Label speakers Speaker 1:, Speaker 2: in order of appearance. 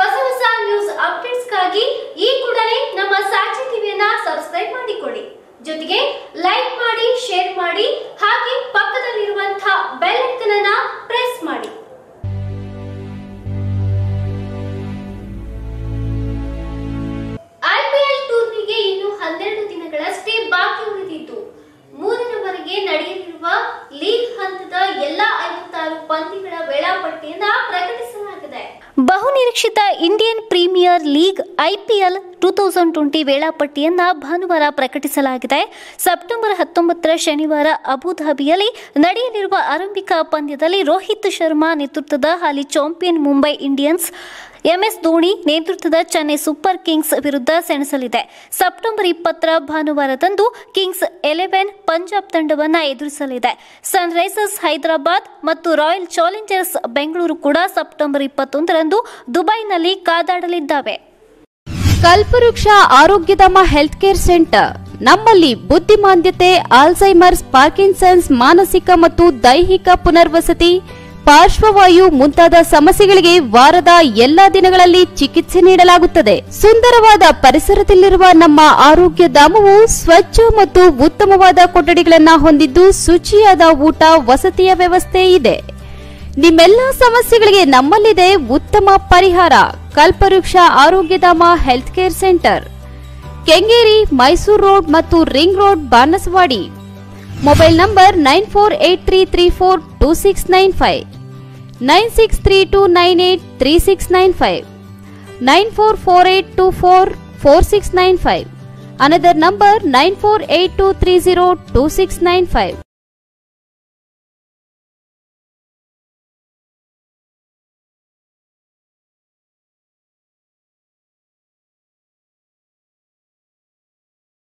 Speaker 1: ಹೊಸ ಹೊಸ ನ್ಯೂಸ್ ಅಪ್ಡೇಟ್ಸ್ಗಾಗಿ ಈ ಕೂಡಲೇ ನಮ್ಮ ಸಾಕ್ಷಿ ಟಿವಿಯನ್ನ ಸಬ್ಸ್ಕ್ರೈಬ್ ಮಾಡಿಕೊಳ್ಳಿ ಜೊತೆಗೆ ಲೈಕ್ ಮಾಡಿ ಶೇರ್ ಮಾಡಿ ಹಾಗೆ ಪಕ್ಕದಲ್ಲಿರುವಂತಹ ಬೆಲ್ ಐಕನ್ ಅನ್ನ ಪ್ರೆಸ್ ಮಾಡಿ ಐಪಿಎಲ್ ಟೂರ್ನಿಗೆ ಇನ್ನು ಹನ್ನೆರಡು ದಿನಗಳಷ್ಟೇ ಬಾಕಿ ಉಳಿದಿದ್ದು ಮೂರರವರೆಗೆ ನಡೆಯಲಿರುವ ಲೀಗ್ ಹಂತದ ಎಲ್ಲಾ ಐವತ್ತಾರು ಪಂದ್ಯಗಳ ವೇಳಾಪಟ್ಟಿಯನ್ನ ಪ್ರಕಟಿಸಲಾಗಿದೆ ಬಹುನಿರೀಕ್ಷಿತ Indian premier league IPL two thousand twenty ವೇಳಾಪಟ್ಟಿಯನ್ನ ಭಾನುವಾರ ಪ್ರಕಟಿಸಲಾಗಿದೆ ಸೆಪ್ಟೆಂಬರ್ ಹತ್ತೊಂಬತ್ತರ ಶನಿವಾರ ಅಬುಧಾಬಿಯಲ್ಲಿ ನಡೆಯಲಿರುವ ಆರಂಭಿಕ ಪಂದ್ಯದಲ್ಲಿ ರೋಹಿತ್ ಶರ್ಮಾ ನೇತೃತ್ವದ ಹಾಲಿ champion Mumbai Indians M S Dhoni ನೇತೃತ್ವದ ಚೆನ್ನೈ ಸೂಪರ್ ಕಿಂಗ್ಸ್ ವಿರುದ್ಧ ಸೆಣಸಲಿದೆ ಸೆಪ್ಟೆಂಬರ್ ಇಪ್ಪತ್ತರ ಭಾನುವಾರದಂದು ಕಿಂಗ್ಸ್ ಎಲೆವೆನ್ ಪಂಜಾಬ್ ತಂಡವನ್ನು ಎದುರಿಸಲಿದೆ ಸನ್ರೈಸರ್ಸ್ ಹೈದರಾಬಾದ್ ಮತ್ತು ರಾಯಲ್ ಚಾಲೆಂಜರ್ಸ್ ಬೆಂಗಳೂರು ಕೂಡ ಸೆಪ್ಟೆಂಬರ್ ಇಪ್ಪತ್ತೊಂದರಂದು ದುಬೈನಲ್ಲಿ ಕಾದಾಡಲಿದ್ದಾವೆ
Speaker 2: ಕಲ್ಪವೃಕ್ಷ ಆರೋಗ್ಯಧಾಮ ಹೆಲ್ತ್ ಕೇರ್ ಸೆಂಟರ್ ನಮ್ಮಲ್ಲಿ ಬುದ್ಧಿಮಾಂದ್ಯತೆ ಆಲ್ಝೈಮರ್ಸ್ ಪಾರ್ಕಿನ್ಸನ್ಸ್ ಮಾನಸಿಕ ಮತ್ತು ದೈಹಿಕ ಪುನರ್ವಸತಿ ಪಾರ್ಶ್ವವಾಯು ಮುಂತಾದ ಸಮಸ್ಯೆಗಳಿಗೆ ವಾರದ ಎಲ್ಲಾ ದಿನಗಳಲ್ಲಿ ಚಿಕಿತ್ಸೆ ನೀಡಲಾಗುತ್ತದೆ ಸುಂದರವಾದ ಪರಿಸರದಲ್ಲಿರುವ ನಮ್ಮ ಆರೋಗ್ಯ ಧಾಮವು ಸ್ವಚ್ಛ ಮತ್ತು ಉತ್ತಮವಾದ ಕೊಠಡಿಗಳನ್ನ ಹೊಂದಿದ್ದು ಶುಚಿಯಾದ ಊಟ ವಸತಿಯ ವ್ಯವಸ್ಥೆ ಇದೆ ನಿಮ್ಮೆಲ್ಲ ಸಮಸ್ಯೆಗಳಿಗೆ ನಮ್ಮಲ್ಲಿದೆ ಉತ್ತಮ ಪರಿಹಾರ Kalpavriksha Arogyadhama health care centre Kengeri Mysuru road ಮತ್ತು ring road Banaswadi mobile number nine four eight three three four two six nine five nine six three two nine eight three six nine five nine four four eight two four four six nine five another number nine four eight two three zero two six nine five